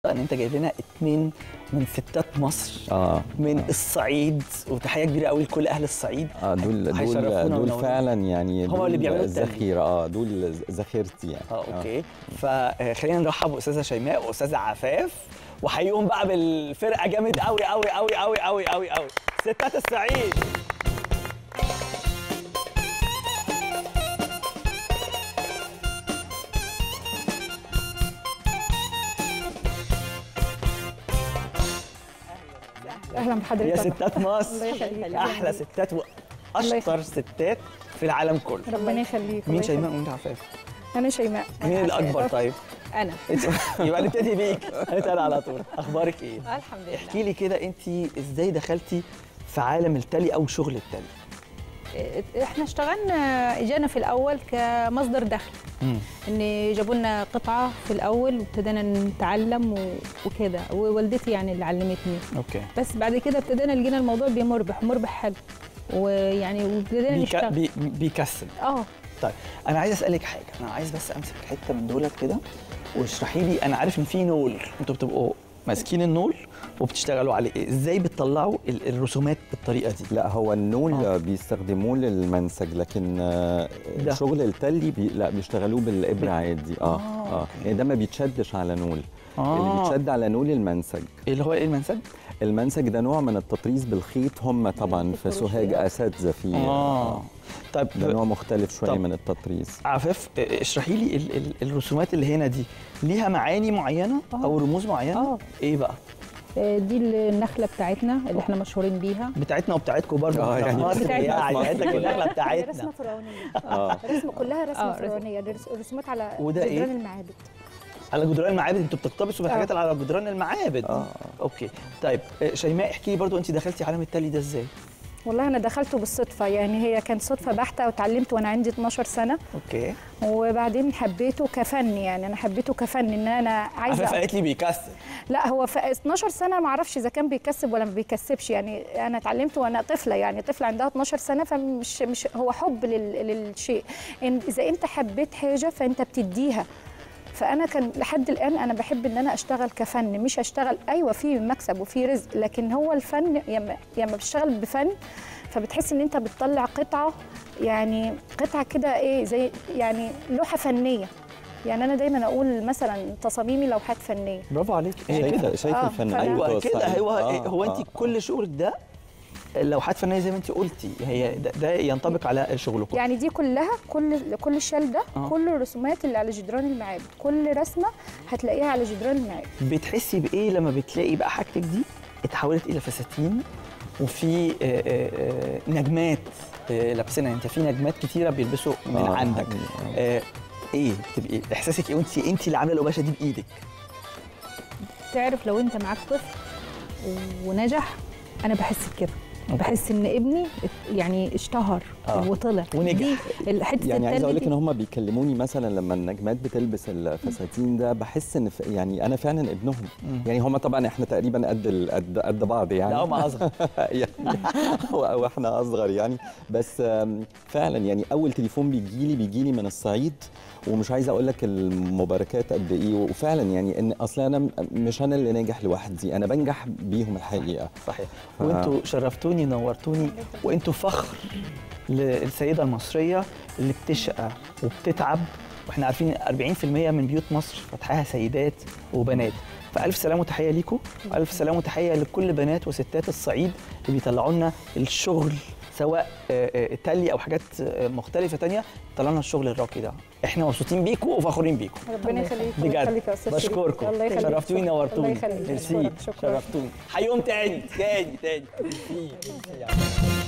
ان انت جايب لنا اتنين من ستات مصر اه من الصعيد وتحيه كبيره قوي لكل اهل الصعيد اه دول دول هيشرفونا دول وينورونا. فعلا يعني هما اللي دول بيعملوا التلج. ذخيره اه دول ذخيرتي يعني اه اوكي فخلينا نرحب باستاذه شيماء واستاذه عفاف وهيقوم بقى بالفرقه جامد قوي قوي قوي قوي قوي قوي قوي ستات الصعيد اهلا يا بحضرتك ستات مصر الله يخليك. احلى ستات الله واشطر يخليك. ستات في العالم كله ربنا يخليك مين الله شيماء يخليك. ومين عفاف انا شيماء مين الاكبر طيب انا إنت- يبقى نبتدي بيك نبتدي على طول اخبارك ايه الحمد لله احكي لي كده انت ازاي دخلتي في عالم التلي او شغل التلي احنا اشتغلنا اجانا في الاول كمصدر دخل ان جابوا لنا قطعه في الاول وابتدينا نتعلم و- وكده ووالدتي يعني اللي علمتني اوكي بس بعد كده ابتدينا لقينا الموضوع بمربح مربح حلو ويعني وابتدينا بيك... نشتغل بي... بيكسب اه طيب انا عايز اسالك حاجه انا عايز بس امسك حته من دولت كده واشرحي لي انا عارف ان في نول انتوا بتبقوا ماسكين النول وبتشتغلوا عليه ازاي بتطلعوا ال- الرسومات بالطريقه دي لا هو النول آه. آه. بيستخدموه للمنسج لكن آه ده. شغل التلي بي لا بيشتغلوه بالابره عادي اه آه، اه أوكي. يعني ده ما بيتشدش على نول آه. اللي بيتشد على نول المنسج اللي هو ايه المنسج المنسج ده نوع من التطريز بالخيط هم طبعا في سوهاج اساتذه فيه اه طيب ده نوع مختلف شويه طب. من التطريز عفاف اه، اشرحي لي ال... ال... الرسومات اللي هنا دي ليها معاني معينه آه. او رموز معينه آه. ايه بقى آه، دي النخله بتاعتنا اللي احنا مشهورين بيها بتاعتنا وبتاعتكم برضه آه، إحنا في يعني مصر بتاعتنا يعني في عندك مصر. النخله رسمة بتاعتنا فرعونية اه رسمة كلها آه، رسمة رسم. فرعونية دي رس- رسومات على وده إيه؟ جدران المعابد على جدران المعابد انتوا بتقتبسوا بالحاجات اللي على جدران المعابد آه. اوكي طيب اه، شيماء احكي لي برضه انت دخلتي عالم التلي ده ازاي والله أنا دخلته بالصدفة يعني هي كانت صدفة بحتة وتعلمت وأنا عندي 12 سنة اوكي وبعدين حبيته كفن يعني أنا حبيته كفن إن أنا عايزة عفاف قالت لي بيكسر لا هو في 12 سنه ما اعرفش اذا كان بيكسب ولا ما بيكسبش يعني انا اتعلمت وانا طفله يعني طفله عندها 12 سنه فمش مش هو حب لل للشيء إن اذا انت حبيت حاجه فانت بتديها فانا كان لحد الان انا بحب ان انا اشتغل كفن مش اشتغل ايوه في مكسب وفي رزق لكن هو الفن لما لما بتشتغل بفن فبتحس ان انت بتطلع قطعه يعني قطعه كده ايه زي يعني لوحه فنيه يعني انا دايما اقول مثلا تصاميمي لوحات فنيه برافو عليك هي كده شايفه شايفه آه، الفن ايوه بتوع كده الصعيد. هو آه، هو انت آه، كل شغلك ده لوحات فنيه زي ما انت قلتي هي ده, ده ينطبق على شغلكم يعني دي كلها كل كل الشال ده آه. آه. كل الرسومات اللي على جدران المعابد كل رسمه هتلاقيها على جدران المعابد بتحسي بايه لما بتلاقي بقى حاجتك دي اتحولت الى فساتين وفي آه، آه، آه، نجمات آه، لابسينها انت في نجمات كتيره بيلبسوا من آه، عندك حقيقي. آه، ايه بتبقي احساسك ايه وانت انت اللي عامله القماشه دي بايدك تعرف لو انت معاك طفل ونجح انا بحس بكده بحس ان ابني ات- يعني اشتهر آه. وطلع ونجح. دي الحته يعني عايز التالتة اقول لك دي- ان هم بيكلموني مثلا لما النجمات بتلبس الفساتين ده بحس ان ف- يعني انا فعلا ابنهم يعني هم طبعا احنا تقريبا قد ال- قد قد بعض يعني لا هم اصغر يعني او احنا اصغر يعني بس آم، فعلا يعني اول تليفون بيجي لي بيجي لي من الصعيد ومش عايز اقول لك المباركات قد ايه وفعلا يعني ان اصلا انا م- مش انا اللي ناجح لوحدي انا بنجح بيهم الحقيقه صحيح وانتوا شرفتوني نورتوني وانتوا فخر للسيده المصريه اللي بتشقى وبتتعب واحنا عارفين 40% من بيوت مصر فتحها سيدات وبنات فالف سلامه وتحيه ليكم والف سلامه وتحيه لكل بنات وستات الصعيد اللي بيطلعوا لنا الشغل سواء آه، آه، تلي او حاجات آه، مختلفه تانية طلعوا لنا الشغل الراقي ده احنا مبسوطين بيكم وفخورين بيكم ربنا يخليك الله بجد يخليك يا استاذ شريف. بشكركم الله يخليك شرفتوني شكراً. نورتوني الله يخليك ميرسي شكرا شكرا شرفتوني هيوم تاني تاني تاني ميرسي ميرسي يا عم.